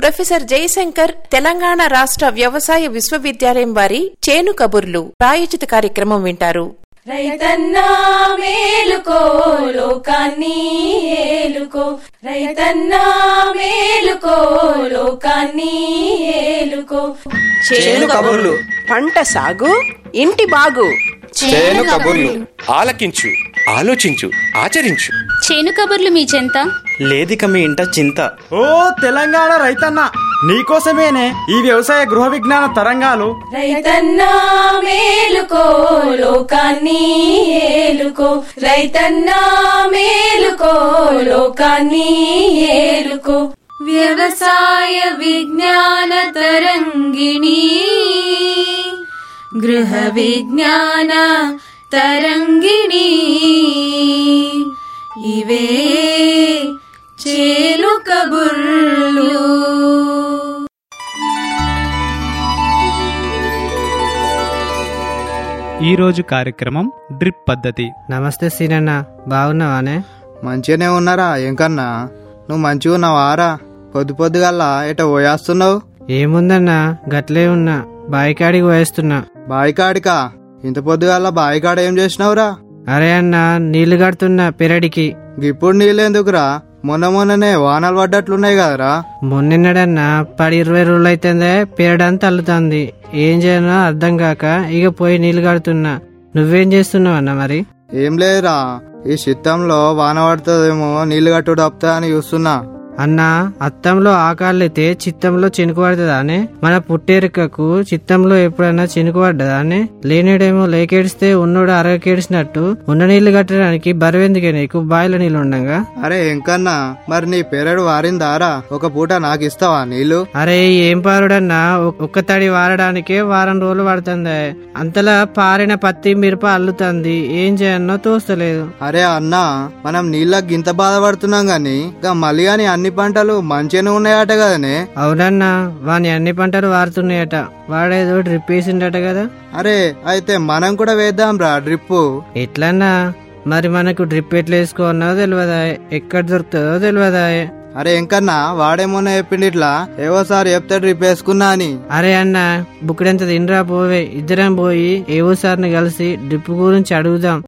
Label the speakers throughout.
Speaker 1: professor Jayashankar Telangana రాష్ట్ర వ్యవసాయ విశ్వవిద్యాలయం వారి చేను కబుర్లు ప్రాయోజిత కార్యక్రమం వింటారు
Speaker 2: రైతన్నా మేలుకో లోకాన్ని ఏలుకో రైతన్నా మేలుకో లోకాన్ని ఏలుకో
Speaker 3: చేను కబుర్లు పంట సాగు ఇంటి బాగు
Speaker 4: చేను కబుర్లు ఆలకించు ఆలోచించు ఆచరించు
Speaker 5: చేను కబుర్లు మీ చెంత
Speaker 6: లేదిక మీ ఇంట చింత
Speaker 7: ఓ తెలంగాణ రైతన్న నీకోసమేనే ఈ వ్యవసాయ గృహ విజ్ఞాన తరంగాలు
Speaker 2: రైతన్నా మేలుకో లోకాన్ని ఏలుకో రైతన్నా మేలుకో లోకాన్ని ఏలుకో వ్యవసాయ విజ్ఞాన తరంగిణి గృహ విజ్ఞాన తరంగిణి ఇవే చేలు కబుర్లు
Speaker 8: ఈ రోజు కార్యక్రమం డ్రిప్ పద్ధతి
Speaker 9: నమస్తే సీనన్న బాగున్నావానే
Speaker 10: మంచిగానే ఉన్నారా ఏంకన్నా నువ్వు మంచిగా ఉన్నావారా పొద్దు పొద్దుగల్లా ఎట పోయేస్తున్నావు
Speaker 9: ఏముందన్నా గట్లే ఉన్నా బాయికాడికి పోయేస్తున్నా
Speaker 10: బాయికాడికా ఇంత పొద్దుగల్లా బాయికాడ ఏం చేసినావురా
Speaker 9: అరే అన్న నీళ్లు కడుతున్నా పెరడికి
Speaker 10: ఇప్పుడు నీళ్ళెందుకురా మొన్న మొన్ననే వానలు పడ్డట్లున్నాయి కదరా
Speaker 9: మొన్నెన్నడన్నా పది ఇరవై రోజులు అయితేందే పెరడంతా అల్లుతుంది ఏం చేయనో అర్థం కాక ఇక పోయి నీళ్లు కడుతున్నా నువ్వేం చేస్తున్నావు అన్న మరి
Speaker 10: ఏం లేదురా ఈ చిత్తంలో వాన పడుతుందేమో నీళ్లు కట్టుడు అప్తా అని చూస్తున్నా
Speaker 9: అన్నా అత్తంలో ఆకాళ్ళైతే చిత్తంలో చినుకు పడుతుందానే మన పుట్టేరుకకు చిత్తంలో ఎప్పుడైనా చినుకు పడ్డదానే లేనేడేమో లేకేడిస్తే ఉన్నోడు అరగకేడిసినట్టు ఉన్న నీళ్లు కట్టడానికి బరువెందుకే నీకు బాయిల నీళ్లు ఉండంగా
Speaker 10: అరే ఎంకన్నా మరి నీ పెరడు వారిందారా ఒక పూట నాకు ఇస్తావా నీళ్లు
Speaker 9: అరే ఏం పారుడన్నా ఒ- ఒక్క తడి వారడానికే వారం రోజులు పడుతుంది అంతలా పారిన పత్తి మిరప అల్లుతుంది ఏం చేయన్నో తోస్తలేదు
Speaker 10: అరే అన్నా మనం నీళ్ళకి ఇంత బాధపడుతున్నాం గాని ఇంకా మళ్ళీ గాని అన్ని పంటలు మంచిగానే ఉన్నాయట కదనే
Speaker 9: అవునన్నా వాని అన్ని పంటలు వారుతున్నాయట వాడేదో డ్రిప్ వేసిండట కదా
Speaker 10: అరే అయితే మనం కూడా వేద్దాం రా డ్రిప్పు
Speaker 9: ఎట్లన్నా మరి మనకు డ్రిప్ ఎట్లా వేసుకోవన్నో తెలియదా ఎక్కడ దొరుకుతుందో తెలియదా
Speaker 10: అరే ఎంకన్నా వాడేమోనే చెప్పిండి ఇట్లా ఏవోసారి చెప్తే డ్రిప్ వేసుకున్నా అని
Speaker 9: అరే అన్న బుక్కడంత తినరా పోవే ఇద్దరం పోయి ఏవో సార్ని కలిసి డ్రిప్ గురించి అడుగుదాం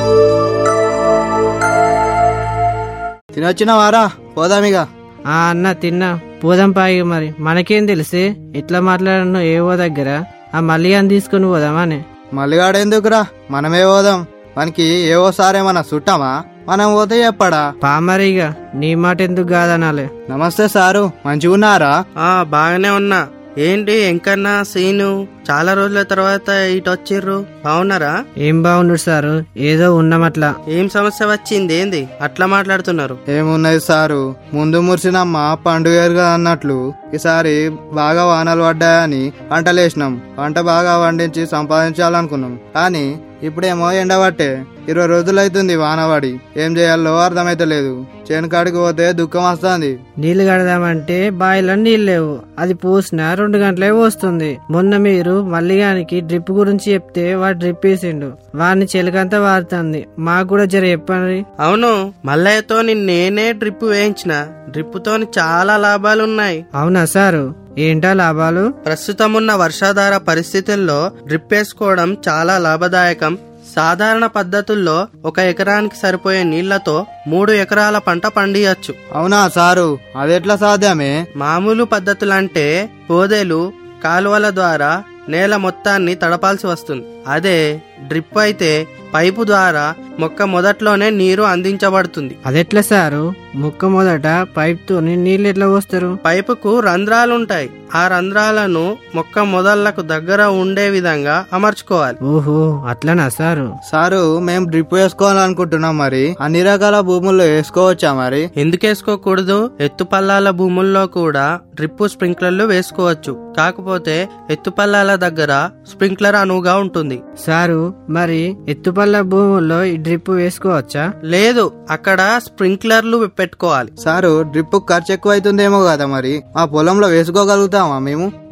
Speaker 10: తినొచ్చినవారా పోదామిగా
Speaker 9: ఆ అన్న తిన్నా పోదాం పాయి మరి మనకేం తెలిసి ఎట్లా మాట్లాడను ఏవో దగ్గర ఆ మల్లిగాని తీసుకుని పోదామా అని
Speaker 10: మల్లిగాడెందుకురా మనమే పోదాం మనకి ఏవోసారి ఏమన్నా చుట్టామా మనం పోతే చెప్పడా
Speaker 9: పామరిగా నీ మాట ఎందుకు కాదనాలే
Speaker 10: నమస్తే సారు మంచిగున్నారా
Speaker 6: ఆ బాగానే ఉన్నా ఏంటి ఎంకన్నా సీను చాలా రోజుల తర్వాత ఇటు వచ్చిర్రు బాగున్నారా
Speaker 9: ఏం బాగుండు సారు ఏదో ఉన్నామట్లా
Speaker 6: ఏం సమస్య వచ్చింది ఏంది అట్లా మాట్లాడుతున్నారు
Speaker 10: ఏమున్నది సారు ముందు మురిసినమ్మ పండుగ అన్నట్లు ఈసారి బాగా వానలు పడ్డాయని పంటలేసినాం పంట బాగా పండించి సంపాదించాలనుకున్నాం కానీ ఇప్పుడేమో ఎండబట్టే ఇరవై రోజులు అవుతుంది వానవాడి ఏం చేయాలో అర్థమైతలేదు చేను కాడికి పోతే దుఃఖం వస్తుంది
Speaker 9: నీళ్లు కడదామంటే బావిలో నీళ్ళు లేవు అది పోసిన రెండు గంటలే పోస్తుంది మొన్న మీరు మల్లిగానికి డ్రిప్ గురించి చెప్తే వాడు డ్రిప్ వేసిండు వాడిని చెలకంతా వారుతుంది మాకు కూడా జర చెప్పండి
Speaker 6: అవును మల్లయ్యతో నేనే డ్రిప్ వేయించిన డ్రిప్పుతోని చాలా లాభాలున్నాయి
Speaker 9: అవునా సారు ఏంటా లాభాలు
Speaker 6: ప్రస్తుతం ఉన్న వర్షాధార పరిస్థితుల్లో డ్రిప్ వేసుకోవడం చాలా లాభదాయకం సాధారణ పద్ధతుల్లో ఒక ఎకరానికి సరిపోయే నీళ్లతో మూడు ఎకరాల పంట పండియచ్చు
Speaker 10: అవునా సారు అదెట్లా సాధ్యమే
Speaker 6: మామూలు పద్ధతులంటే పోదేలు కాలువల ద్వారా నేల మొత్తాన్ని తడపాల్సి వస్తుంది అదే డ్రిప్ అయితే పైపు ద్వారా మొక్క మొదట్లోనే నీరు అందించబడుతుంది
Speaker 9: అదెట్లా సారు ముక్క మొదట పైప్ తో నీళ్ళు ఎట్లా పోస్తారు
Speaker 6: పైపుకు రంధ్రాలుంటాయి ఆ రంధ్రాలను మొక్క మొదళ్లకు దగ్గర ఉండే విధంగా అమర్చుకోవాలి
Speaker 9: ఓహో అట్లనా సారు
Speaker 10: సారు మేము డ్రిప్ వేసుకోవాలనుకుంటున్నాం మరి అన్ని రకాల భూముల్లో వేసుకోవచ్చా మరి
Speaker 6: ఎందుకు వేసుకోకూడదు ఎత్తుపల్లాల భూముల్లో కూడా డ్రిప్ స్ప్రింక్లర్లు వేసుకోవచ్చు కాకపోతే ఎత్తుపల్లాల దగ్గర స్ప్రింక్లర్ అనువుగా ఉంటుంది
Speaker 9: సారు మరి ఎత్తుపల్ల భూముల్లో ఈ డ్రిప్ వేసుకోవచ్చా
Speaker 6: లేదు అక్కడ స్ప్రింక్లర్లు పెట్టుకోవాలి
Speaker 10: సారు డ్రిప్ ఖర్చు ఎక్కువ అవుతుందేమో కదా మరి మా పొలంలో వేసుకోగలుగుతామా మేము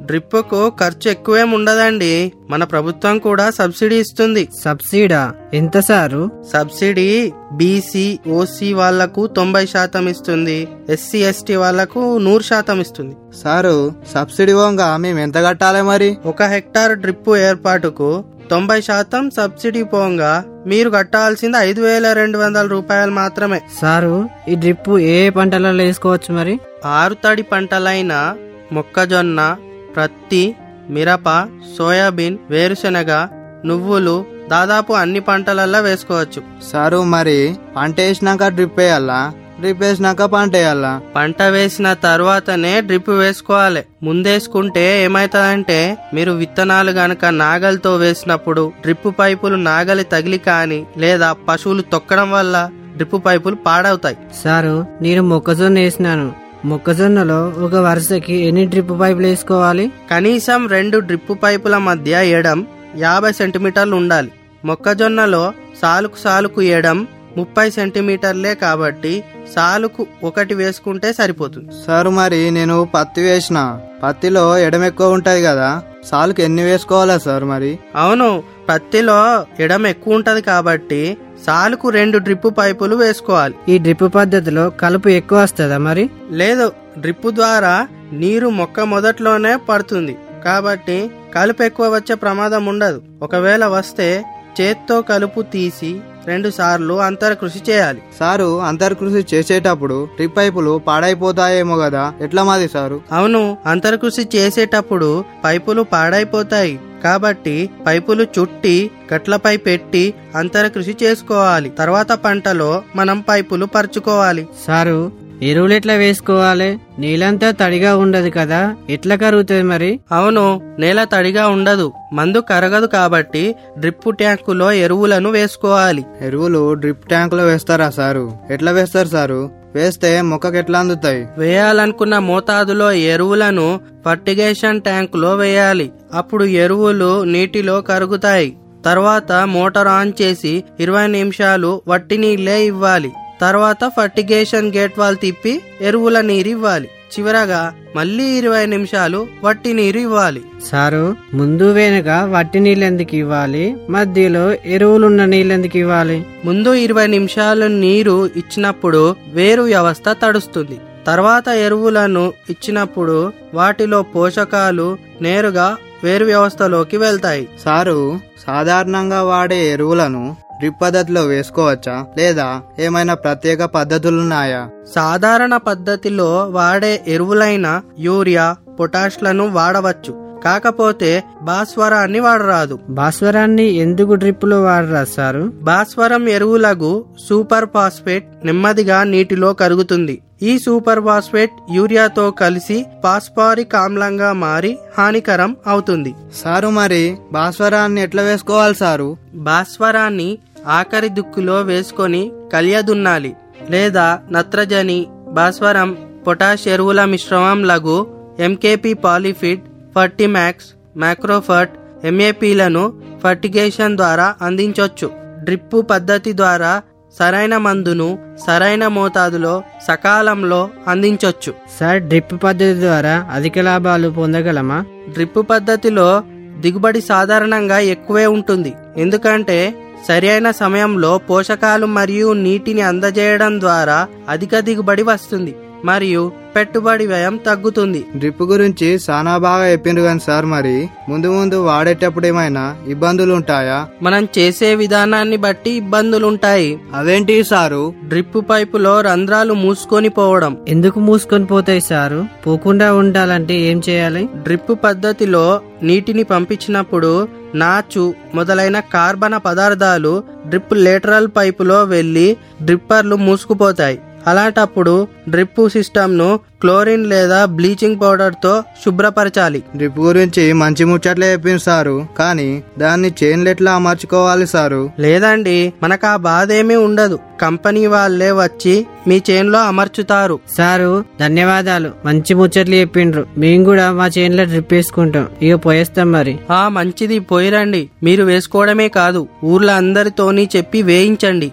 Speaker 6: డ్రిప్పుకు ఖర్చు ఎక్కువేం ఉండదండి మన ప్రభుత్వం కూడా సబ్సిడీ ఇస్తుంది
Speaker 9: సబ్సిడా ఎంత సారు
Speaker 6: సబ్సిడీ బీసీ ఓసీ వాళ్లకు తొంభై శాతం ఇస్తుంది ఎస్సీ ఎస్టీ వాళ్లకు నూరు శాతం ఇస్తుంది
Speaker 10: సారు సబ్సిడీ పోగా మేము ఎంత కట్టాలి మరి
Speaker 6: ఒక హెక్టార్ డ్రిప్పు ఏర్పాటుకు తొంభై శాతం సబ్సిడీ పోగా మీరు కట్టాల్సింది ఐదు వేల రెండు వందల రూపాయలు మాత్రమే
Speaker 9: సారు ఈ డ్రిప్ ఏ ఏ పంటలలో వేసుకోవచ్చు మరి
Speaker 6: ఆరుతడి పంటలైన మొక్కజొన్న ప్రత్తి మిరప సోయాబీన్ వేరుశెనగ నువ్వులు దాదాపు అన్ని పంటలల్లో వేసుకోవచ్చు
Speaker 10: సారు మరి పంట వేసినాక డ్రిప్ వేయాలా డ్రిప్ వేసినాక పంట వేయాలా
Speaker 6: పంట వేసిన తర్వాతనే డ్రిప్ వేసుకోవాలి ముందేసుకుంటే ఏమైతుందంటే మీరు విత్తనాలు గనక నాగలితో వేసినప్పుడు డ్రిప్ పైపులు నాగలి తగిలి కాని లేదా పశువులు తొక్కడం వల్ల డ్రిప్ పైపులు పాడవుతాయి
Speaker 9: సారు నేను మొక్కజొన్న వేసినాను మొక్కజొన్నలో ఒక వరుసకి ఎన్ని డ్రిప్ పైపులు వేసుకోవాలి
Speaker 6: కనీసం రెండు డ్రిప్ పైపుల మధ్య ఎడం యాభై సెంటీమీటర్లు ఉండాలి మొక్కజొన్నలో సాలుకు సాలుకు ఎడం ముప్పై సెంటీమీటర్లే కాబట్టి సాలుకు ఒకటి వేసుకుంటే సరిపోతుంది
Speaker 10: సారు మరి నేను పత్తి వేసిన పత్తిలో ఎడం ఎక్కువ ఉంటది కదా సాలుకి ఎన్ని వేసుకోవాలా సార్ మరి
Speaker 6: అవును పత్తిలో ఎడం ఎక్కువ ఉంటది కాబట్టి సాలుకు రెండు డ్రిప్ పైపులు వేసుకోవాలి
Speaker 9: ఈ డ్రిప్ పద్ధతిలో కలుపు ఎక్కువ వస్తుందా మరి
Speaker 6: లేదు డ్రిప్ ద్వారా నీరు మొక్క మొదట్లోనే పడుతుంది కాబట్టి కలుపు ఎక్కువ వచ్చే ప్రమాదం ఉండదు ఒకవేళ వస్తే చేత్తో కలుపు తీసి రెండు సార్లు అంతర కృషి చేయాలి
Speaker 10: సారు అంతర్కృషి చేసేటప్పుడు డ్రిప్ పైపులు పాడైపోతాయేమో కదా ఎట్లా మాది సారు
Speaker 6: అవును అంతర్కృషి చేసేటప్పుడు పైపులు పాడైపోతాయి కాబట్టి పైపులు చుట్టి గట్లపై పెట్టి అంతర కృషి చేసుకోవాలి తర్వాత పంటలో మనం పైపులు పరుచుకోవాలి
Speaker 9: సారు ఎరువులు ఎట్లా వేసుకోవాలి నీళ్ళంతా తడిగా ఉండదు కదా ఎట్లా కరుగుతుంది మరి
Speaker 6: అవును నేల తడిగా ఉండదు మందు కరగదు కాబట్టి డ్రిప్ ట్యాంకులో ఎరువులను వేసుకోవాలి
Speaker 10: ఎరువులు డ్రిప్ ట్యాంకులో వేస్తారా సారు ఎట్లా వేస్తారు సారు వేస్తే మొక్కకి ఎట్లా అందుతాయి
Speaker 6: వేయాలనుకున్న మోతాదులో ఎరువులను ఫర్టిగేషన్ ట్యాంకులో వేయాలి అప్పుడు ఎరువులు నీటిలో కరుగుతాయి తర్వాత మోటార్ ఆన్ చేసి ఇరవై నిమిషాలు వట్టి నీళ్ళే ఇవ్వాలి తర్వాత ఫర్టిగేషన్ గేట్ వాల్ తిప్పి ఎరువుల నీరు ఇవ్వాలి చివరగా మళ్ళీ ఇరవై నిమిషాలు వట్టి నీరు ఇవ్వాలి
Speaker 9: సారు ముందు వెనుక వట్టి నీళ్ళు ఎందుకు ఇవ్వాలి మధ్యలో ఎరువులున్న నీళ్ళు ఎందుకు ఇవ్వాలి
Speaker 6: ముందు ఇరవై నిమిషాలు నీరు ఇచ్చినప్పుడు వేరు వ్యవస్థ తడుస్తుంది తర్వాత ఎరువులను ఇచ్చినప్పుడు వాటిలో పోషకాలు నేరుగా వేరు వ్యవస్థలోకి వెళ్తాయి
Speaker 10: సారు సాధారణంగా వాడే ఎరువులను డ్రిప్ పద్ధతిలో వేసుకోవచ్చా లేదా ఏమైనా ప్రత్యేక పద్ధతులున్నాయా
Speaker 6: సాధారణ పద్ధతిలో వాడే ఎరువులైన యూరియా పొటాష్లను వాడవచ్చు కాకపోతే భాస్వరాన్ని వాడరాదు
Speaker 9: భాస్వరాన్ని ఎందుకు డ్రిప్పులో వాడరా సారు
Speaker 6: భాస్వరం ఎరువులకు సూపర్ ఫాస్ఫేట్ నెమ్మదిగా నీటిలో కరుగుతుంది ఈ సూపర్ ఫాస్ఫేట్ యూరియాతో కలిసి పాస్పారిక్ ఆమ్లంగా మారి హానికరం అవుతుంది
Speaker 10: సారు మరి భాస్వరాన్ని ఎట్లా వేసుకోవాలి సారు
Speaker 6: భాస్వరాన్ని ఆఖరి దుక్కులో వేసుకొని కలియదున్నాలి లేదా నత్రజని భాస్వరం పొటాష్ ఎరువుల మిశ్రమం లఘు ఎంకేపీ పాలిఫిడ్ ఫర్టిమాక్స్ మ్యాక్రోఫర్ట్ ఎంఏపీలను ఫర్టిగేషన్ ద్వారా అందించవచ్చు డ్రిప్పు పద్ధతి ద్వారా సరైన మందును సరైన మోతాదులో సకాలంలో అందించవచ్చు
Speaker 9: సార్ డ్రిప్ పద్ధతి ద్వారా అధిక లాభాలు పొందగలమా
Speaker 6: డ్రిప్ పద్ధతిలో దిగుబడి సాధారణంగా ఎక్కువే ఉంటుంది ఎందుకంటే సరైన సమయంలో పోషకాలు మరియు నీటిని అందజేయడం ద్వారా అధిక దిగుబడి వస్తుంది మరియు పెట్టుబడి వ్యయం తగ్గుతుంది
Speaker 10: డ్రిప్ గురించి చాలా బాగా చెప్పిండ్రు కానీ సార్ మరి ముందు ముందు వాడేటప్పుడు ఏమైనా ఇబ్బందులు ఉంటాయా
Speaker 6: మనం చేసే విధానాన్ని బట్టి ఇబ్బందులుంటాయి
Speaker 10: అవేంటి సారు
Speaker 6: డ్రిప్ పైపులో రంధ్రాలు మూసుకొని పోవడం
Speaker 9: ఎందుకు మూసుకొని పోతాయి సారు పోకుండా ఉండాలంటే ఏం చేయాలి
Speaker 6: డ్రిప్ పద్ధతిలో నీటిని పంపించినప్పుడు నాచు మొదలైన కార్బన పదార్థాలు డ్రిప్ లేటరల్ పైపులో వెళ్లి డ్రిప్పర్లు మూసుకుపోతాయి అలాంటప్పుడు డ్రిప్ సిస్టమ్ను క్లోరిన్ లేదా బ్లీచింగ్ పౌడర్ తో శుభ్రపరచాలి
Speaker 10: డ్రిప్ గురించి మంచి ముచ్చట్లే చెప్పింది సారు కానీ దాన్ని చైన్లు ఎట్లా అమర్చుకోవాలి సారు
Speaker 6: లేదండి మనకు ఆ బాధ ఏమీ ఉండదు కంపెనీ వాళ్ళే వచ్చి మీ చైన్లో అమర్చుతారు
Speaker 9: సారు ధన్యవాదాలు మంచి ముచ్చట్లు చెప్పిండ్రు మేము కూడా మా చేనులో డ్రిప్ వేసుకుంటాం ఇక పోయేస్తాం మరి
Speaker 6: ఆ మంచిది పోయిరండి మీరు వేసుకోవడమే కాదు ఊర్లో అందరితోని చెప్పి వేయించండి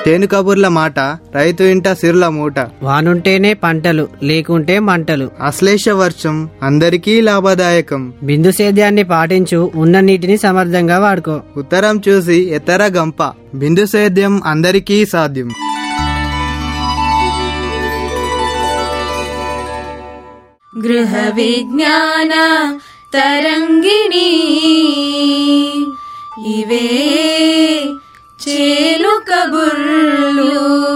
Speaker 10: చేను కబుర్ల మాట రైతు ఇంట సిరుల మూట
Speaker 9: వానుంటేనే పంటలు లేకుంటే మంటలు
Speaker 10: అశ్లేష వర్షం అందరికీ లాభదాయకం
Speaker 9: బిందు సేద్యాన్ని పాటించు ఉన్న నీటిని సమర్థంగా వాడుకో
Speaker 10: ఉత్తరం చూసి ఎత్తర గంప బిందు సేద్యం అందరికీ సాధ్యం
Speaker 2: గృహ విజ్ఞాన తరంగిణి ఇవే చేలు కబుర్లు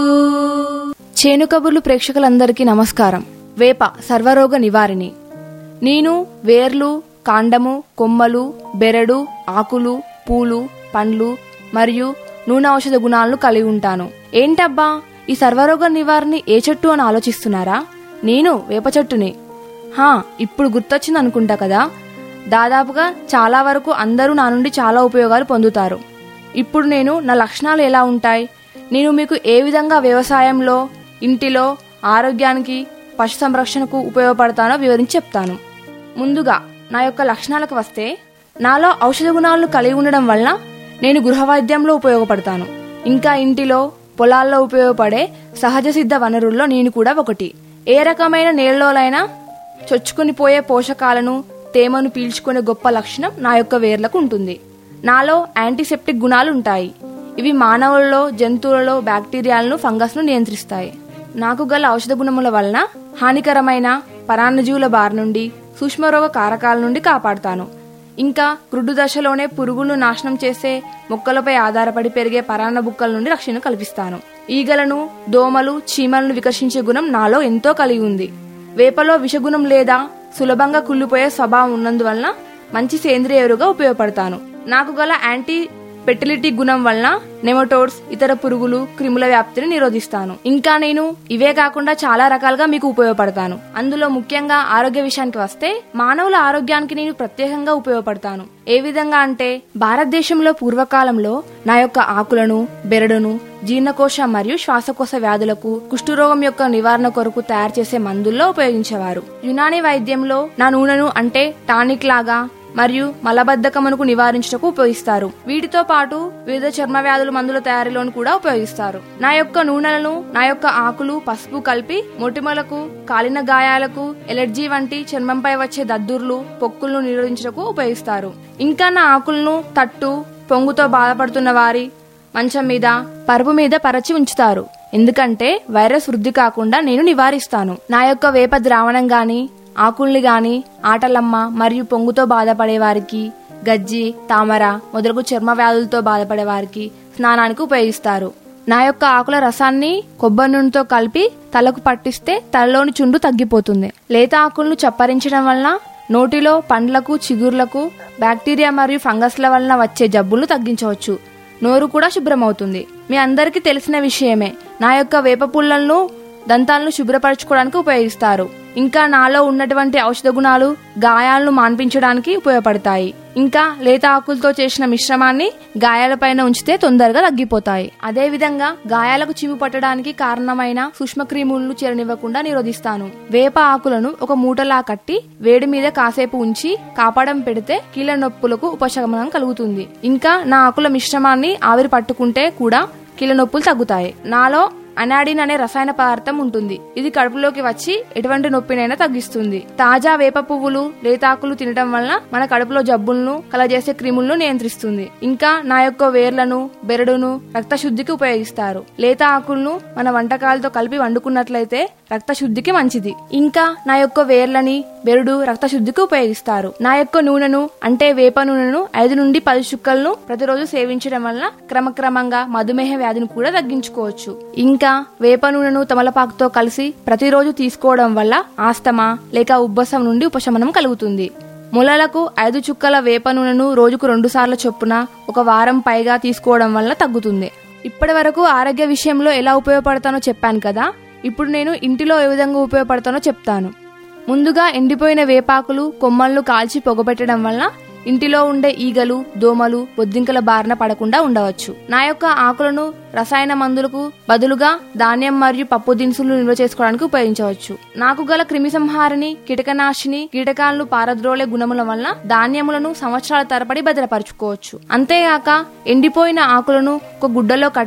Speaker 11: చేను కబుర్లు ప్రేక్షకులందరికీ నమస్కారం వేప సర్వరోగ నివారిణి నేను వేర్లు కాండము కొమ్మలు బెరడు ఆకులు పూలు పండ్లు మరియు నూనె ఔషధ గుణాలను కలిగి ఉంటాను ఏంటబ్బా ఈ సర్వరోగ నివారణి ఏ చెట్టు అని ఆలోచిస్తున్నారా నేను వేప చెట్టుని హా ఇప్పుడు గుర్తొచ్చింది అనుకుంటా కదా దాదాపుగా చాలా వరకు అందరూ నా నుండి చాలా ఉపయోగాలు పొందుతారు ఇప్పుడు నేను నా లక్షణాలు ఎలా ఉంటాయి నేను మీకు ఏ విధంగా వ్యవసాయంలో ఇంటిలో ఆరోగ్యానికి పశు సంరక్షణకు ఉపయోగపడతానో వివరించి చెప్తాను ముందుగా నా యొక్క లక్షణాలకు వస్తే నాలో ఔషధ గుణాలను కలిగి ఉండడం వలన నేను గృహ వైద్యంలో ఉపయోగపడతాను ఇంకా ఇంటిలో పొలాల్లో ఉపయోగపడే సహజ సిద్ధ వనరుల్లో నేను కూడా ఒకటి ఏ రకమైన నేలలోనైనా చొచ్చుకుని పోయే పోషకాలను తేమను పీల్చుకునే గొప్ప లక్షణం నా యొక్క వేర్లకు ఉంటుంది నాలో యాంటీసెప్టిక్ గుణాలు ఉంటాయి ఇవి మానవులలో జంతువులలో బ్యాక్టీరియాలను ఫంగస్ను నియంత్రిస్తాయి నాకు గల ఔషధ గుణముల వలన హానికరమైన పరాన్నజీవుల బారి నుండి సూక్ష్మరోగ కారకాల నుండి కాపాడుతాను ఇంకా గ్రుడ్డు దశలోనే పురుగులను నాశనం చేసే మొక్కలపై ఆధారపడి పెరిగే పరాన్న బుక్కల నుండి రక్షణ కల్పిస్తాను ఈగలను దోమలు చీమలను వికర్షించే గుణం నాలో ఎంతో కలిగి ఉంది వేపలో విషగుణం లేదా సులభంగా కుళ్ళిపోయే స్వభావం ఉన్నందువలన మంచి సేంద్రియ ఎరువుగా ఉపయోగపడతాను నాకు గల యాంటీ ఫెర్టిలిటీ గుణం వలన నెమటోడ్స్ ఇతర పురుగులు క్రిముల వ్యాప్తిని నిరోధిస్తాను ఇంకా నేను ఇవే కాకుండా చాలా రకాలుగా మీకు ఉపయోగపడతాను అందులో ముఖ్యంగా ఆరోగ్య విషయానికి వస్తే మానవుల ఆరోగ్యానికి నేను ప్రత్యేకంగా ఉపయోగపడతాను ఏ విధంగా అంటే భారతదేశంలో పూర్వకాలంలో నా యొక్క ఆకులను బెరడును జీర్ణకోశ మరియు శ్వాసకోశ వ్యాధులకు కుష్ఠరోగం యొక్క నివారణ కొరకు తయారు చేసే మందుల్లో ఉపయోగించేవారు యునాని వైద్యంలో నా నూనెను అంటే టానిక్ లాగా మరియు మలబద్ధకమునకు నివారించుటకు ఉపయోగిస్తారు వీటితో పాటు వివిధ చర్మ వ్యాధుల మందుల తయారీలోను కూడా ఉపయోగిస్తారు నా యొక్క నూనెలను నా యొక్క ఆకులు పసుపు కలిపి మొటిమలకు కాలిన గాయాలకు ఎలర్జీ వంటి చర్మంపై వచ్చే దద్దుర్లు పొక్కులను నిరోధించుటకు ఉపయోగిస్తారు ఇంకా నా ఆకులను తట్టు పొంగుతో బాధపడుతున్న వారి మంచం మీద పరుపు మీద పరచి ఉంచుతారు ఎందుకంటే వైరస్ వృద్ధి కాకుండా నేను నివారిస్తాను నా యొక్క వేప ద్రావణం గాని ఆకుల్ని గాని ఆటలమ్మ మరియు పొంగుతో బాధపడే వారికి గజ్జి తామర మొదలగు చర్మ వ్యాధులతో బాధపడే వారికి స్నానానికి ఉపయోగిస్తారు నా యొక్క ఆకుల రసాన్ని కొబ్బరి నూనెతో కలిపి తలకు పట్టిస్తే తలలోని చుండు తగ్గిపోతుంది లేత ఆకులను చప్పరించడం వలన నోటిలో పండ్లకు చిగుర్లకు బ్యాక్టీరియా మరియు ఫంగస్ల వలన వచ్చే జబ్బులను తగ్గించవచ్చు నోరు కూడా శుభ్రమవుతుంది మీ అందరికీ తెలిసిన విషయమే నా యొక్క వేప పుల్లలను దంతాలను శుభ్రపరచుకోవడానికి ఉపయోగిస్తారు ఇంకా నాలో ఉన్నటువంటి ఔషధ గుణాలు గాయాలను మాన్పించడానికి ఉపయోగపడతాయి ఇంకా లేత ఆకులతో చేసిన మిశ్రమాన్ని గాయాలపైన ఉంచితే తొందరగా తగ్గిపోతాయి అదే విధంగా గాయాలకు చీము పట్టడానికి కారణమైన సూక్ష్మక్రిములను చేరనివ్వకుండా నిరోధిస్తాను వేప ఆకులను ఒక మూటలా కట్టి వేడి మీద కాసేపు ఉంచి కాపాడం పెడితే కీళ్ళ నొప్పులకు ఉపశమనం కలుగుతుంది ఇంకా నా ఆకుల మిశ్రమాన్ని ఆవిరి పట్టుకుంటే కూడా కీళ్ళ నొప్పులు తగ్గుతాయి నాలో అనాడిన్ అనే రసాయన పదార్థం ఉంటుంది ఇది కడుపులోకి వచ్చి ఎటువంటి నొప్పినైనా తగ్గిస్తుంది తాజా వేప పువ్వులు లేతాకులు తినడం వలన మన కడుపులో జబ్బులను కలజేసే క్రిములను నియంత్రిస్తుంది ఇంకా నా యొక్క వేర్లను బెరడును రక్త శుద్ధికి ఉపయోగిస్తారు లేత ఆకులను మన వంటకాలతో కలిపి వండుకున్నట్లయితే రక్త శుద్ధికి మంచిది ఇంకా నా యొక్క వేర్లని బెరుడు రక్త శుద్ధికి ఉపయోగిస్తారు నా యొక్క నూనెను అంటే వేప నూనెను ఐదు నుండి పది చుక్కలను ప్రతిరోజు సేవించడం వలన క్రమక్రమంగా మధుమేహ వ్యాధిని కూడా తగ్గించుకోవచ్చు ఇంకా వేప నూనెను తమలపాకుతో కలిసి ప్రతిరోజు తీసుకోవడం వల్ల ఆస్తమా లేక ఉబ్బసం నుండి ఉపశమనం కలుగుతుంది మొలలకు ఐదు చుక్కల వేప నూనెను రోజుకు రెండు సార్లు చొప్పున ఒక వారం పైగా తీసుకోవడం వల్ల తగ్గుతుంది ఇప్పటి వరకు ఆరోగ్య విషయంలో ఎలా ఉపయోగపడతానో చెప్పాను కదా ఇప్పుడు నేను ఇంటిలో ఏ విధంగా ఉపయోగపడతానో చెప్తాను ముందుగా ఎండిపోయిన వేపాకులు కొమ్మలను కాల్చి పొగబెట్టడం వల్ల ఇంటిలో ఉండే ఈగలు దోమలు బొద్దింకల బారిన పడకుండా ఉండవచ్చు నా యొక్క ఆకులను రసాయన మందులకు బదులుగా ధాన్యం మరియు పప్పు దినుసులు నిల్వ చేసుకోవడానికి ఉపయోగించవచ్చు నాకు గల క్రిమి సంహారిని కీటకనాశిని కీటకాలను పారద్రోలే గుణముల వలన ధాన్యములను సంవత్సరాల తరబడి భద్రపరచుకోవచ్చు అంతేగాక ఎండిపోయిన ఆకులను ఒక గుడ్డలో కట్టి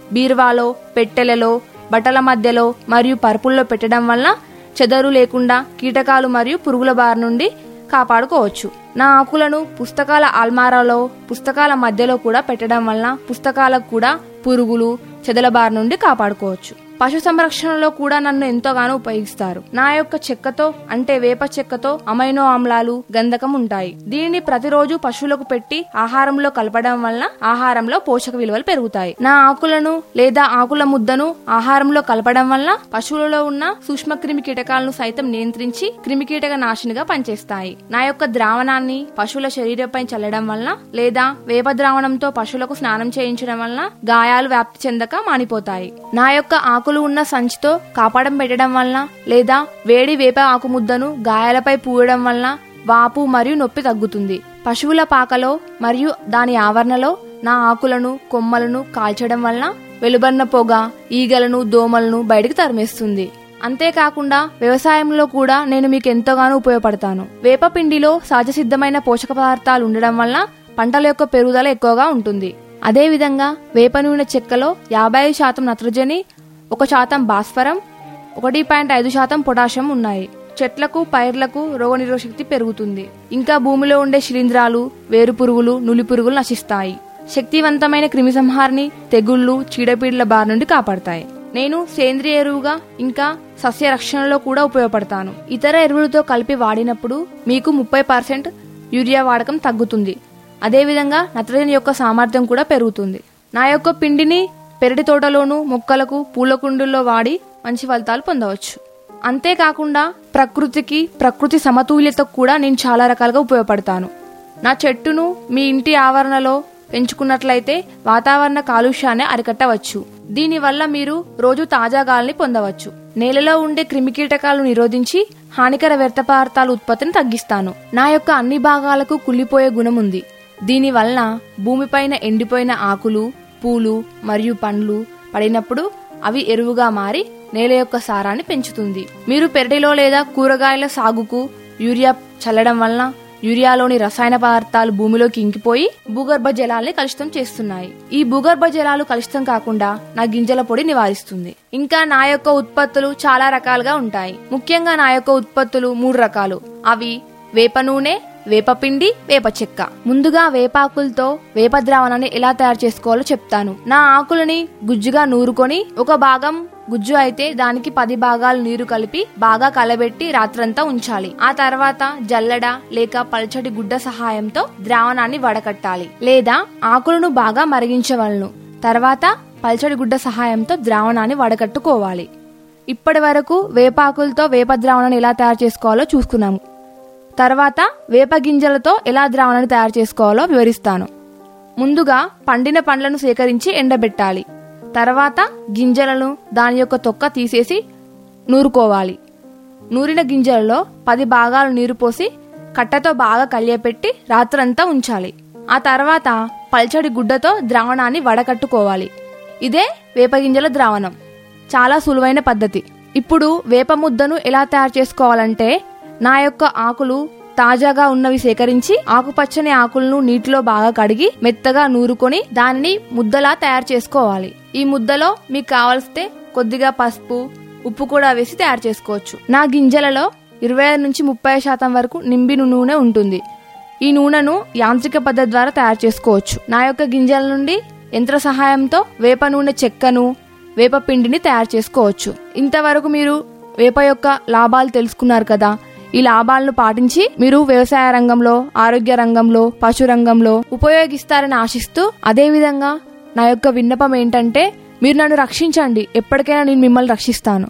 Speaker 11: బీరువాలో పెట్టెలలో బట్టల మధ్యలో మరియు పరుపుల్లో పెట్టడం వల్ల చెదరు లేకుండా కీటకాలు మరియు పురుగుల బారి నుండి కాపాడుకోవచ్చు నా ఆకులను పుస్తకాల అల్మారాలో పుస్తకాల మధ్యలో కూడా పెట్టడం వలన పుస్తకాలకు కూడా పురుగులు చెదల బారి నుండి కాపాడుకోవచ్చు పశు సంరక్షణలో కూడా నన్ను ఎంతోగానో ఉపయోగిస్తారు నా యొక్క చెక్కతో అంటే వేప చెక్కతో అమైనో ఆమ్లాలు గంధకం ఉంటాయి దీనిని ప్రతిరోజు పశువులకు పెట్టి ఆహారంలో కలపడం వలన ఆహారంలో పోషక విలువలు పెరుగుతాయి నా ఆకులను లేదా ఆకుల ముద్దను ఆహారంలో కలపడం వలన పశువులలో ఉన్న సూక్ష్మ క్రిమి కీటకాలను సైతం నియంత్రించి క్రిమికీటక నాశినిగా పనిచేస్తాయి నా యొక్క ద్రావణాన్ని పశువుల శరీరంపై చల్లడం వలన లేదా వేప ద్రావణంతో పశువులకు స్నానం చేయించడం వలన గాయాలు వ్యాప్తి చెందక మానిపోతాయి నా యొక్క ఆకులు ఉన్న సంచితో కాపాడం పెట్టడం వలన లేదా వేడి వేప ఆకు ముద్దను గాయాలపై పూయడం వలన వాపు మరియు నొప్పి తగ్గుతుంది పశువుల పాకలో మరియు దాని ఆవరణలో నా ఆకులను కొమ్మలను కాల్చడం వలన వెలుబడిన పొగ ఈగలను దోమలను బయటికి తరిమేస్తుంది అంతేకాకుండా వ్యవసాయంలో కూడా నేను మీకు ఎంతగానో ఉపయోగపడతాను వేప పిండిలో సహజ సిద్ధమైన పోషక పదార్థాలు ఉండడం వల్ల పంటల యొక్క పెరుగుదల ఎక్కువగా ఉంటుంది అదేవిధంగా వేప నూనె చెక్కలో యాభై ఐదు శాతం నత్రజని ఒక శాతం భాస్వరం ఒకటి పాయింట్ ఐదు శాతం పొటాషియం ఉన్నాయి చెట్లకు పైర్లకు రోగనిరోధక శక్తి పెరుగుతుంది ఇంకా భూమిలో ఉండే శిలీంధ్రాలు వేరు పురుగులు నులి పురుగులు నశిస్తాయి శక్తివంతమైన క్రిమిసంహారిని తెగుళ్లు చీడపీడల బారి నుండి కాపాడతాయి నేను సేంద్రియ ఎరువుగా ఇంకా సస్య రక్షణలో కూడా ఉపయోగపడతాను ఇతర ఎరువులతో కలిపి వాడినప్పుడు మీకు ముప్పై పర్సెంట్ యూరియా వాడకం తగ్గుతుంది అదేవిధంగా నత్రజని యొక్క సామర్థ్యం కూడా పెరుగుతుంది నా యొక్క పిండిని పెరటి తోటలోను మొక్కలకు పూల కుండుల్లో వాడి మంచి ఫలితాలు పొందవచ్చు అంతేకాకుండా ప్రకృతికి ప్రకృతి సమతుల్యతకు కూడా నేను చాలా రకాలుగా ఉపయోగపడతాను నా చెట్టును మీ ఇంటి ఆవరణలో పెంచుకున్నట్లయితే వాతావరణ కాలుష్యాన్ని అరికట్టవచ్చు దీనివల్ల మీరు రోజు తాజా గాలిని పొందవచ్చు నేలలో ఉండే క్రిమికీటకాలు నిరోధించి హానికర వ్యర్థ పదార్థాల ఉత్పత్తిని తగ్గిస్తాను నా యొక్క అన్ని భాగాలకు కుళ్ళిపోయే గుణం ఉంది దీనివలన భూమిపైన ఎండిపోయిన ఆకులు పూలు మరియు పండ్లు పడినప్పుడు అవి ఎరువుగా మారి నేల యొక్క సారాన్ని పెంచుతుంది మీరు పెరటిలో లేదా కూరగాయల సాగుకు యూరియా చల్లడం వలన యూరియాలోని రసాయన పదార్థాలు భూమిలోకి ఇంకిపోయి భూగర్భ జలాల్ని కలుషితం చేస్తున్నాయి ఈ భూగర్భ జలాలు కలుషితం కాకుండా నా గింజల పొడి నివారిస్తుంది ఇంకా నా యొక్క ఉత్పత్తులు చాలా రకాలుగా ఉంటాయి ముఖ్యంగా నా యొక్క ఉత్పత్తులు మూడు రకాలు అవి వేప నూనె వేపపిండి వేప చెక్క ముందుగా వేపాకులతో వేప ద్రావణాన్ని ఎలా తయారు చేసుకోవాలో చెప్తాను నా ఆకులని గుజ్జుగా నూరుకొని ఒక భాగం గుజ్జు అయితే దానికి పది భాగాలు నీరు కలిపి బాగా కలబెట్టి రాత్రంతా ఉంచాలి ఆ తర్వాత జల్లెడ లేక పల్చటి గుడ్డ సహాయంతో ద్రావణాన్ని వడకట్టాలి లేదా ఆకులను బాగా మరిగించవలను తర్వాత పల్చడి గుడ్డ సహాయంతో ద్రావణాన్ని వడకట్టుకోవాలి ఇప్పటి వరకు వేపాకులతో వేప ద్రావణాన్ని ఎలా తయారు చేసుకోవాలో చూసుకున్నాము తర్వాత వేప గింజలతో ఎలా ద్రావణాన్ని తయారు చేసుకోవాలో వివరిస్తాను ముందుగా పండిన పండ్లను సేకరించి ఎండబెట్టాలి తర్వాత గింజలను దాని యొక్క తొక్క తీసేసి నూరుకోవాలి నూరిన గింజలలో పది భాగాలు నీరు పోసి కట్టతో బాగా కలియపెట్టి రాత్రంతా ఉంచాలి ఆ తర్వాత పల్చడి గుడ్డతో ద్రావణాన్ని వడకట్టుకోవాలి ఇదే వేప గింజల ద్రావణం చాలా సులువైన పద్ధతి ఇప్పుడు వేప ముద్దను ఎలా తయారు చేసుకోవాలంటే నా యొక్క ఆకులు తాజాగా ఉన్నవి సేకరించి ఆకుపచ్చని ఆకులను నీటిలో బాగా కడిగి మెత్తగా నూరుకొని దానిని ముద్దలా తయారు చేసుకోవాలి ఈ ముద్దలో మీకు కావలిస్తే కొద్దిగా పసుపు ఉప్పు కూడా వేసి తయారు చేసుకోవచ్చు నా గింజలలో ఇరవై ఐదు నుంచి ముప్పై శాతం వరకు నింబిన నూనె ఉంటుంది ఈ నూనెను యాంత్రిక పద్ధతి ద్వారా తయారు చేసుకోవచ్చు నా యొక్క గింజల నుండి యంత్ర సహాయంతో వేప నూనె చెక్కను వేప పిండిని తయారు చేసుకోవచ్చు ఇంతవరకు మీరు వేప యొక్క లాభాలు తెలుసుకున్నారు కదా ఈ లాభాలను పాటించి మీరు వ్యవసాయ రంగంలో ఆరోగ్య రంగంలో పశు రంగంలో ఉపయోగిస్తారని ఆశిస్తూ అదే విధంగా నా యొక్క విన్నపం ఏంటంటే మీరు నన్ను రక్షించండి ఎప్పటికైనా నేను మిమ్మల్ని రక్షిస్తాను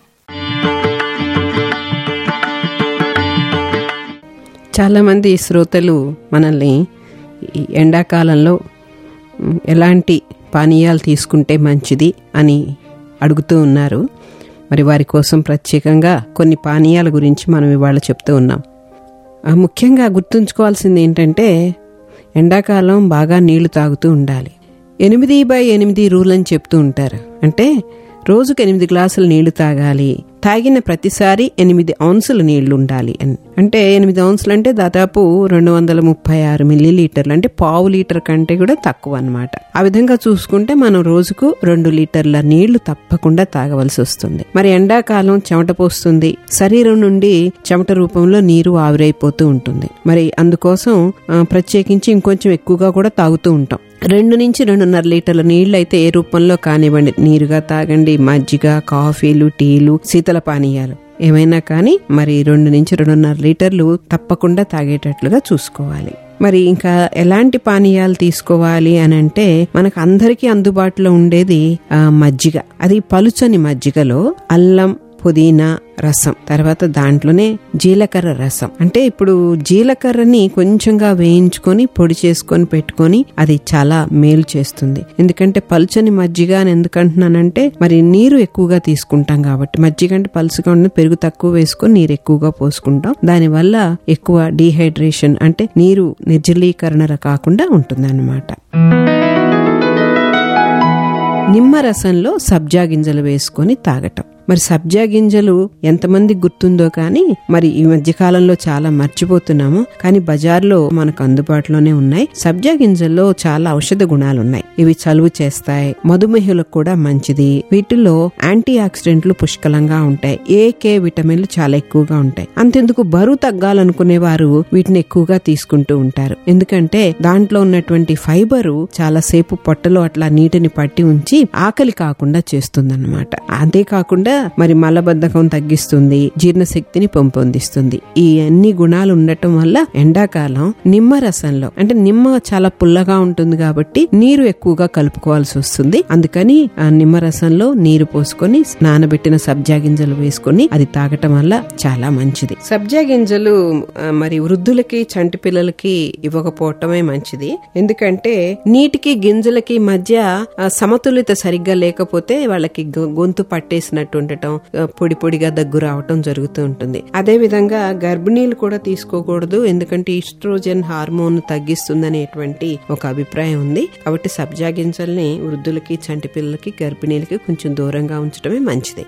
Speaker 12: చాలామంది శ్రోతలు మనల్ని ఈ ఎండాకాలంలో మ్, ఎలాంటి పానీయాలు తీసుకుంటే మంచిది అని అడుగుతూ ఉన్నారు మరి వారి కోసం ప్రత్యేకంగా కొన్ని పానీయాల గురించి మనం ఇవాళ చెప్తూ ఉన్నాం ఆ, ముఖ్యంగా గుర్తుంచుకోవాల్సింది ఏంటంటే ఎండాకాలం బాగా నీళ్లు తాగుతూ ఉండాలి ఎనిమిది బై ఎనిమిది రూల్ అని చెప్తూ ఉంటారు అంటే రోజుకు ఎనిమిది గ్లాసులు నీళ్లు తాగాలి తాగిన ప్రతిసారి ఎనిమిది ఔన్సుల నీళ్లు ఉండాలి అని అంటే ఎనిమిది ఔన్సులు అంటే దాదాపు రెండు వందల ముప్పై ఆరు మిల్లీ లీటర్లు అంటే పావు లీటర్ కంటే కూడా తక్కువ అన్నమాట ఆ విధంగా చూసుకుంటే మనం రోజుకు రెండు లీటర్ల నీళ్లు తప్పకుండా తాగవలసి వస్తుంది మరి ఎండాకాలం చెమట పోస్తుంది శరీరం నుండి చెమట రూపంలో నీరు ఆవిరైపోతూ ఉంటుంది మరి అందుకోసం ఆ, ప్రత్యేకించి ఇంకొంచెం ఎక్కువగా కూడా తాగుతూ ఉంటాం రెండు నుంచి రెండున్నర లీటర్ల నీళ్లు అయితే ఏ రూపంలో కానివ్వండి నీరుగా తాగండి మజ్జిగ కాఫీలు టీలు శీతల పానీయాలు ఏమైనా కానీ మరి రెండు నుంచి రెండున్నర లీటర్లు తప్పకుండా తాగేటట్లుగా చూసుకోవాలి మరి ఇంకా ఎలాంటి పానీయాలు తీసుకోవాలి అని అంటే మనకు అందరికీ అందుబాటులో ఉండేది ఆ, మజ్జిగ అది పలుచని మజ్జిగలో అల్లం పుదీనా రసం తర్వాత దాంట్లోనే జీలకర్ర రసం అంటే ఇప్పుడు జీలకర్రని కొంచెంగా వేయించుకొని పొడి చేసుకొని పెట్టుకొని అది చాలా మేలు చేస్తుంది ఎందుకంటే పలుచని మజ్జిగ అని ఎందుకంటున్నానంటే మరి నీరు ఎక్కువగా తీసుకుంటాం కాబట్టి మజ్జిగ అంటే పలుసుగా ఉన్న పెరుగు తక్కువ వేసుకొని నీరు ఎక్కువగా పోసుకుంటాం దానివల్ల ఎక్కువ డీహైడ్రేషన్ అంటే నీరు నిర్జలీకరణ కాకుండా ఉంటుందన్నమాట నిమ్మరసంలో సబ్జా గింజలు వేసుకొని తాగటం మరి సబ్జా గింజలు ఎంతమంది గుర్తుందో కానీ మరి ఈ మధ్య కాలంలో చాలా మర్చిపోతున్నాము కానీ బజార్లో మనకు అందుబాటులోనే ఉన్నాయి సబ్జా గింజల్లో చాలా ఔషధ గుణాలు ఉన్నాయి ఇవి చలువ చేస్తాయి మధుమేహులకు కూడా మంచిది వీటిల్లో యాంటీ ఆక్సిడెంట్లు పుష్కలంగా ఉంటాయి ఏ కే విటమిన్లు చాలా ఎక్కువగా ఉంటాయి అంతెందుకు బరువు తగ్గాలనుకునే వారు వీటిని ఎక్కువగా తీసుకుంటూ ఉంటారు ఎందుకంటే దాంట్లో ఉన్నటువంటి ఫైబరు చాలా సేపు పొట్టలో అట్లా నీటిని పట్టి ఉంచి ఆకలి కాకుండా చేస్తుందన్నమాట అంతేకాకుండా మరి మలబద్ధకం తగ్గిస్తుంది జీర్ణశక్తిని పెంపొందిస్తుంది ఈ అన్ని గుణాలు ఉండటం వల్ల ఎండాకాలం నిమ్మ రసంలో అంటే నిమ్మ చాలా పుల్లగా ఉంటుంది కాబట్టి నీరు ఎక్కువగా కలుపుకోవాల్సి వస్తుంది అందుకని ఆ నిమ్మ రసంలో నీరు పోసుకొని నానబెట్టిన సబ్జా గింజలు వేసుకొని అది తాగటం వల్ల చాలా మంచిది సబ్జా గింజలు ఆ, మరి వృద్ధులకి చంటి పిల్లలకి ఇవ్వకపోవటమే మంచిది ఎందుకంటే నీటికి గింజలకి మధ్య ఆ, సమతుల్యత సరిగ్గా లేకపోతే వాళ్ళకి గొ- గొంతు పట్టేసినట్టు ఉండటం ఆ, పొడి పొడిగా దగ్గు రావటం జరుగుతూ ఉంటుంది అదే విధంగా గర్భిణీలు కూడా తీసుకోకూడదు ఎందుకంటే ఈస్ట్రోజన్ హార్మోన్ తగ్గిస్తుందనేటువంటి ఒక అభిప్రాయం ఉంది కాబట్టి సబ్జా గింజల్ని వృద్ధులకి చంటి పిల్లలకి గర్భిణీలకి కొంచెం దూరంగా ఉంచడమే మంచిది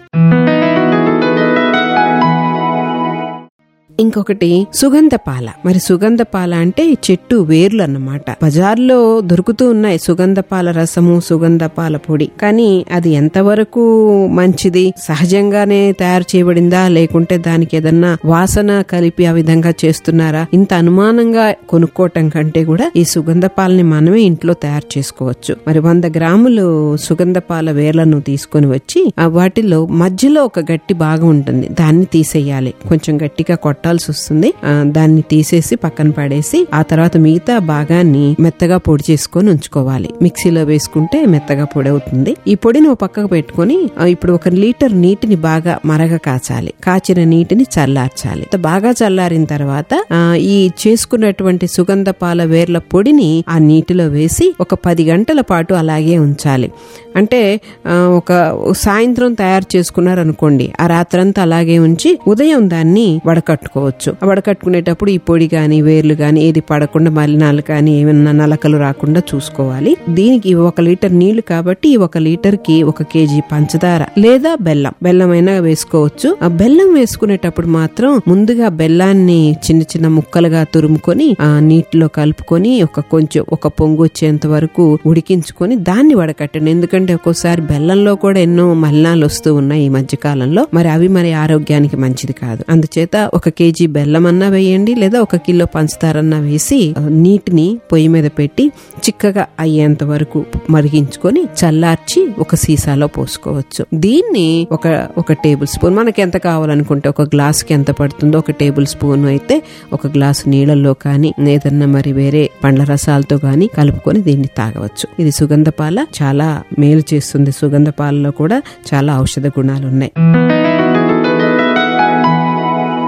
Speaker 12: ఇంకొకటి సుగంధ పాల మరి సుగంధ పాల అంటే ఈ చెట్టు వేర్లు అన్నమాట బజార్లో దొరుకుతూ ఉన్నాయి సుగంధ పాల రసము సుగంధ పాల పొడి కానీ అది ఎంతవరకు మంచిది సహజంగానే తయారు చేయబడిందా లేకుంటే దానికి ఏదన్నా వాసన కలిపి ఆ విధంగా చేస్తున్నారా ఇంత అనుమానంగా కొనుక్కోవటం కంటే కూడా ఈ సుగంధ పాలని మనమే ఇంట్లో తయారు చేసుకోవచ్చు మరి వంద గ్రాములు సుగంధ పాల వేర్లను తీసుకొని వచ్చి ఆ వాటిలో మధ్యలో ఒక గట్టి భాగం ఉంటుంది దాన్ని తీసేయాలి కొంచెం గట్టిగా కొట్టాల్సి వస్తుంది ఆ, దాన్ని తీసేసి పక్కన పడేసి ఆ తర్వాత మిగతా భాగాన్ని మెత్తగా పొడి చేసుకొని ఉంచుకోవాలి మిక్సీలో వేసుకుంటే మెత్తగా పొడి అవుతుంది ఈ పొడిని ఒక పక్కకు పెట్టుకొని ఆ, ఇప్పుడు ఒక లీటర్ నీటిని బాగా మరగ కాచాలి కాచిన నీటిని చల్లార్చాలి ఇంత బాగా చల్లారిన తర్వాత ఆ, ఈ చేసుకున్నటువంటి సుగంధ పాల వేర్ల పొడిని ఆ నీటిలో వేసి ఒక పది గంటల పాటు అలాగే ఉంచాలి అంటే ఆ, ఒక సాయంత్రం తయారు చేసుకున్నారు అనుకోండి ఆ రాత్రంతా అలాగే ఉంచి ఉదయం దాన్ని వడకట్టుకోవచ్చు ఆ వడకట్టుకునేటప్పుడు ఈ పొడి గాని వేర్లు గాని ఏది పడకుండా మలినాలు కానీ ఏమైనా నలకలు రాకుండా చూసుకోవాలి దీనికి ఇవి ఒక లీటర్ నీళ్లు కాబట్టి ఈ ఒక లీటర్ కి ఒక కేజీ పంచదార లేదా బెల్లం బెల్లం అయినా వేసుకోవచ్చు ఆ బెల్లం వేసుకునేటప్పుడు మాత్రం ముందుగా బెల్లాన్ని చిన్న చిన్న ముక్కలుగా తురుముకొని ఆ నీటిలో కలుపుకొని ఒక కొంచెం ఒక పొంగు వచ్చేంత వరకు ఉడికించుకొని దాన్ని వడకట్టండి ఎందుకంటే ఒక్కోసారి బెల్లంలో కూడా ఎన్నో మలినాలు వస్తూ ఉన్నాయి ఈ మధ్య కాలంలో మరి అవి మరి ఆరోగ్యానికి మంచిది కాదు అందుచేత ఒక కేజీ బెల్లం అన్నా వేయండి లేదా ఒక కిలో పంచదార అన్నా వేసి ఆ, నీటిని పొయ్యి మీద పెట్టి చిక్కగా అయ్యేంత వరకు మరిగించుకొని చల్లార్చి ఒక సీసాలో పోసుకోవచ్చు దీన్ని ఒక ఒక టేబుల్ స్పూన్ మనకి ఎంత కావాలనుకుంటే ఒక గ్లాస్ కి ఎంత పడుతుందో ఒక టేబుల్ స్పూన్ అయితే ఒక గ్లాసు నీళ్ళల్లో కానీ ఏదన్నా మరి వేరే పండ్ల రసాలతో కానీ కలుపుకొని దీన్ని తాగవచ్చు ఇది సుగంధ పాల చాలా మేలు చేస్తుంది సుగంధ పాలలో కూడా చాలా ఔషధ గుణాలు ఉన్నాయి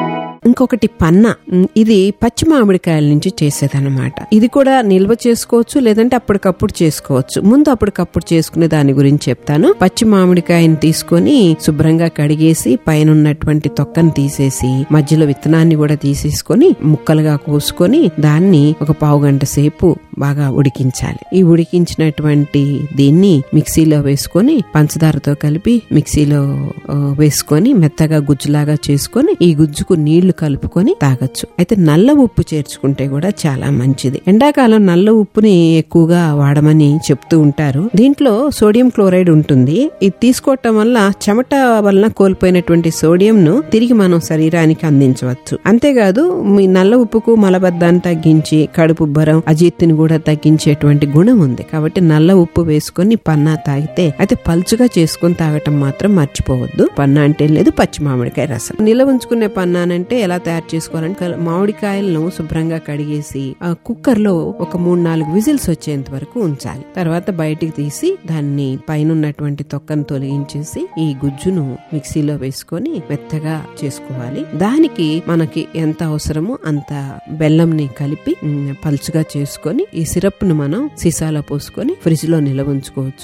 Speaker 12: ఇంకొకటి పన్న ఉమ్, ఇది పచ్చి మామిడికాయల నుంచి చేసేదన్నమాట ఇది కూడా నిల్వ చేసుకోవచ్చు లేదంటే అప్పటికప్పుడు చేసుకోవచ్చు ముందు అప్పటికప్పుడు చేసుకునే దాని గురించి చెప్తాను పచ్చి మామిడికాయని తీసుకొని శుభ్రంగా కడిగేసి పైన ఉన్నటువంటి తొక్కను తీసేసి మధ్యలో విత్తనాన్ని కూడా తీసేసుకొని ముక్కలుగా కోసుకొని దాన్ని ఒక పావు గంట సేపు బాగా ఉడికించాలి ఈ ఉడికించినటువంటి దీన్ని మిక్సీలో వేసుకొని పంచదారతో కలిపి మిక్సీలో ఆ, వేసుకొని మెత్తగా గుజ్జులాగా చేసుకొని ఈ గుజ్జుకు నీళ్లు కలుపుకొని తాగొచ్చు అయితే నల్ల ఉప్పు చేర్చుకుంటే కూడా చాలా మంచిది ఎండాకాలం నల్ల ఉప్పుని ఎక్కువగా వాడమని చెప్తూ ఉంటారు దీంట్లో సోడియం క్లోరైడ్ ఉంటుంది ఇది తీసుకోవటం వల్ల చెమట వలన కోల్పోయినటువంటి సోడియం ను తిరిగి మనం శరీరానికి అందించవచ్చు అంతేకాదు మీ నల్ల ఉప్పుకు మలబద్దాన్ని తగ్గించి కడుపు ఉబ్బరం అజీర్తిని కూడా తగ్గించేటువంటి గుణం ఉంది కాబట్టి నల్ల ఉప్పు వేసుకొని పన్నా తాగితే అయితే పలుచుగా చేసుకొని తాగటం మాత్రం మర్చిపోవద్దు పన్నా అంటే లేదు పచ్చి మామిడికాయ రసం నిల్వ ఉంచుకునే పన్నానంటే ఎలా తయారు చేసుకోవాలంటే కల- మామిడికాయలను శుభ్రంగా కడిగేసి ఆ కుక్కర్ లో ఒక మూడు నాలుగు విజిల్స్ వచ్చేంత వరకు ఉంచాలి తర్వాత బయటికి తీసి దాన్ని పైన ఉన్నటువంటి తొక్కను తొలగించేసి ఈ గుజ్జును మిక్సీలో వేసుకొని మెత్తగా చేసుకోవాలి దానికి మనకి ఎంత అవసరమో అంత బెల్లంని కలిపి ఉమ్, పలుచుగా చేసుకొని ఈ సిరప్ ను మనం సీసాలో పోసుకొని ఫ్రిడ్జ్ లో నిల్వ ఉంచుకోవచ్చు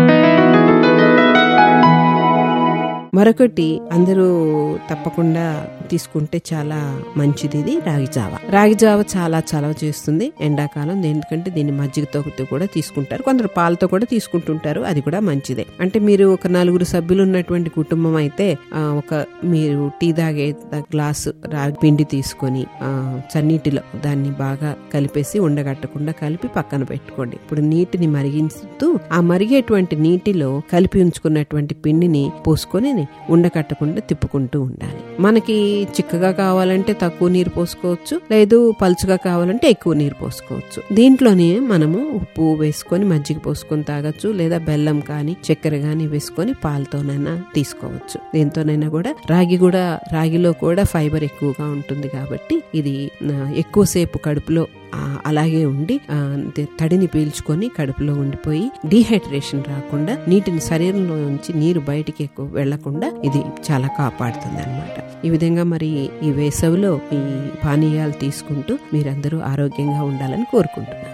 Speaker 12: మరొకటి అందరూ తప్పకుండా తీసుకుంటే చాలా మంచిది ఇది రాగి జావ రాగి జావ చాలా చలవ చేస్తుంది ఎండాకాలం ఎందుకంటే దీన్ని మజ్జిగతో కూడా తీసుకుంటారు కొందరు పాలతో కూడా తీసుకుంటుంటారు అది కూడా మంచిదే అంటే మీరు ఒక నలుగురు సభ్యులు ఉన్నటువంటి కుటుంబం అయితే ఆ, ఒక మీరు టీ తాగే గ్లాసు రాగి పిండి తీసుకొని ఆ, చన్నీటిలో దాన్ని బాగా కలిపేసి ఉండగట్టకుండా కలిపి పక్కన పెట్టుకోండి ఇప్పుడు నీటిని మరిగిస్తూ ఆ మరిగేటువంటి నీటిలో కలిపి ఉంచుకున్నటువంటి పిండిని పోసుకొని ఉండకట్టకుండా తిప్పుకుంటూ ఉండాలి మనకి చిక్కగా కావాలంటే తక్కువ నీరు పోసుకోవచ్చు లేదు పలుచుగా కావాలంటే ఎక్కువ నీరు పోసుకోవచ్చు దీంట్లోనే మనము ఉప్పు వేసుకొని మజ్జిగ పోసుకొని తాగొచ్చు లేదా బెల్లం కానీ చక్కెర కానీ వేసుకొని పాలతోనైనా తీసుకోవచ్చు దీంతోనైనా కూడా రాగి కూడా రాగిలో కూడా ఫైబర్ ఎక్కువగా ఉంటుంది కాబట్టి ఇది ఆ, ఎక్కువసేపు కడుపులో ఆ, అలాగే ఉండి ఆ, తే- తడిని పీల్చుకొని కడుపులో ఉండిపోయి డీహైడ్రేషన్ రాకుండా నీటిని శరీరంలో నుంచి నీరు బయటికి ఎక్కువ వెళ్లకుండా ఇది చాలా కాపాడుతుంది అనమాట ఈ విధంగా మరి ఈ వేసవిలో ఈ పానీయాలు తీసుకుంటూ మీరందరూ ఆరోగ్యంగా ఉండాలని కోరుకుంటున్నాను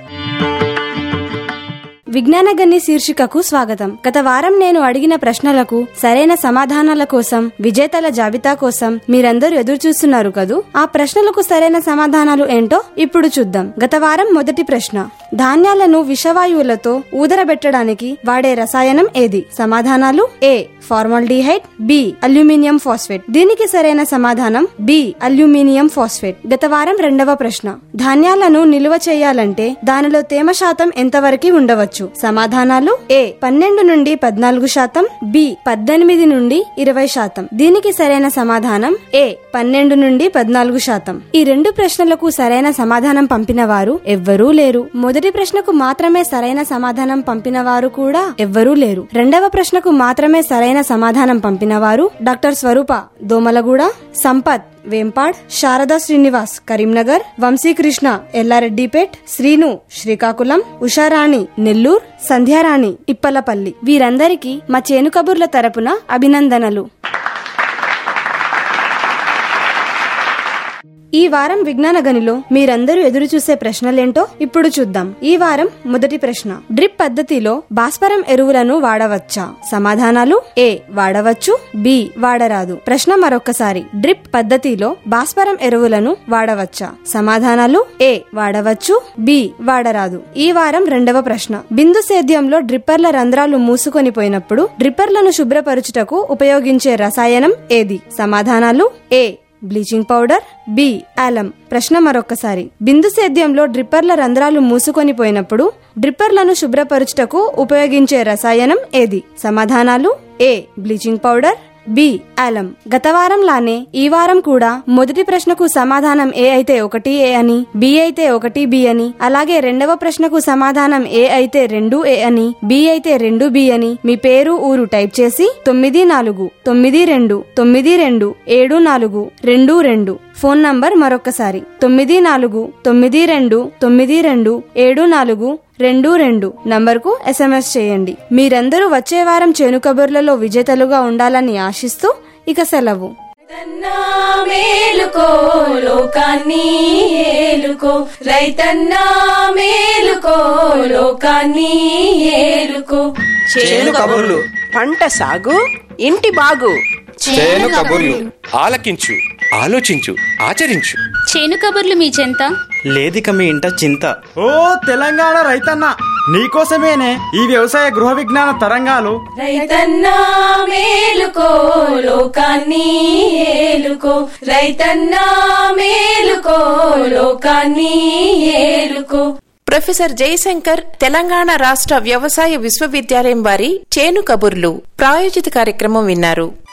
Speaker 13: విజ్ఞాన గని శీర్షికకు స్వాగతం గత వారం నేను అడిగిన ప్రశ్నలకు సరైన సమాధానాల కోసం విజేతల జాబితా కోసం మీరందరూ ఎదురు చూస్తున్నారు కదూ ఆ ప్రశ్నలకు సరైన సమాధానాలు ఏంటో ఇప్పుడు చూద్దాం గత వారం మొదటి ప్రశ్న ధాన్యాలను విషవాయువులతో ఊదరబెట్టడానికి వాడే రసాయనం ఏది సమాధానాలు A formaldehyde B aluminium phosphate దీనికి సరైన సమాధానం బి అల్యూమినియం ఫాస్ఫేట్ గత వారం రెండవ ప్రశ్న ధాన్యాలను నిల్వ చేయాలంటే దానిలో తేమ శాతం ఎంతవరకు ఉండవచ్చు సమాధానాలు ఏ పన్నెండు నుండి పద్నాలుగు శాతం బి పద్దెనిమిది నుండి ఇరవై శాతం దీనికి సరైన సమాధానం ఏ పన్నెండు నుండి పద్నాలుగు శాతం ఈ రెండు ప్రశ్నలకు సరైన సమాధానం పంపిన వారు ఎవ్వరూ లేరు మొదటి ప్రశ్నకు మాత్రమే సరైన సమాధానం పంపిన వారు కూడా ఎవ్వరూ లేరు రెండవ ప్రశ్నకు మాత్రమే సరైన సమాధానం పంపిన వారు డాక్టర్ స్వరూప దోమలగూడ సంపత్ వేంపాడ్ శారదా శ్రీనివాస్ కరీంనగర్ వంశీకృష్ణ ఎల్లారెడ్డిపేట్ శ్రీను శ్రీకాకుళం ఉషారాణి నెల్లూర్ సంధ్యారాణి ఇప్పలపల్లి వీరందరికీ మా చేను కబుర్ల తరపున అభినందనలు ఈ వారం విజ్ఞాన గనిలో మీరందరూ ఎదురు చూసే ప్రశ్నలేంటో ఇప్పుడు చూద్దాం ఈ వారం మొదటి ప్రశ్న డ్రిప్ పద్ధతిలో భాస్వరం ఎరువులను వాడవచ్చా సమాధానాలు ఏ వాడవచ్చు బి వాడరాదు ప్రశ్న మరొకసారి డ్రిప్ పద్ధతిలో భాస్వరం ఎరువులను వాడవచ్చా సమాధానాలు ఏ వాడవచ్చు బి వాడరాదు ఈ వారం రెండవ ప్రశ్న బిందు సేద్యంలో డ్రిప్పర్ల రంధ్రాలు మూసుకొని పోయినప్పుడు డ్రిప్పర్లను శుభ్రపరచుటకు ఉపయోగించే రసాయనం ఏది సమాధానాలు A bleaching powder B alum ప్రశ్న మరొకసారి బిందు సేద్యంలో డ్రిప్పర్ల రంధ్రాలు మూసుకొని పోయినప్పుడు డ్రిప్పర్లను శుభ్రపరచుటకు ఉపయోగించే రసాయనం ఏది సమాధానాలు A bleaching powder B alum గత వారం లానే ఈ వారం కూడా మొదటి ప్రశ్నకు సమాధానం ఏ అయితే ఒకటి ఏ అని బి అయితే ఒకటి బి అని అలాగే రెండవ ప్రశ్నకు సమాధానం ఏ అయితే రెండు ఏ అని బి అయితే రెండు బి అని మీ పేరు ఊరు టైప్ చేసి తొమ్మిది నాలుగు తొమ్మిది రెండు తొమ్మిది రెండు ఏడు నాలుగు రెండు రెండు ఫోన్ నంబర్ మరొకసారి తొమ్మిది నాలుగు తొమ్మిది రెండు తొమ్మిది రెండు ఏడు నాలుగు రెండు రెండు నంబర్కు ఎస్ఎంఎస్ చేయండి మీరందరూ వచ్చే వారం చేను కబుర్లలో విజేతలుగా ఉండాలని ఆశిస్తూ ఇక సెలవు
Speaker 2: రైతన్నా మేలుకో లోకాన్ని ఏలుకో రైతన్నా మేలుకో లోకాన్ని ఏలుకో
Speaker 3: చేను కబుర్లు పంట సాగు ఇంటి బాగు
Speaker 4: చేను కబుర్లు ఆలకించు ఆలోచించు ఆచరించు
Speaker 5: చేను కబుర్లు మీ చెంత
Speaker 7: లేదిక మీ ఇంట చింత ఓ తెలంగాణ రైతన్న నీకోసమేనే ఈ వ్యవసాయ గృహ విజ్ఞాన తరంగాలు
Speaker 2: రైతన్నా మేలుకో లోకాన్ని ఏలుకో రైతన్నా మేలుకో లోకాన్ని ఏలుకో
Speaker 1: ప్రొఫెసర్ జయశంకర్ తెలంగాణ రాష్ట్ర వ్యవసాయ విశ్వవిద్యాలయం వారి చేను కబుర్లు ప్రాయోజిత కార్యక్రమం విన్నారు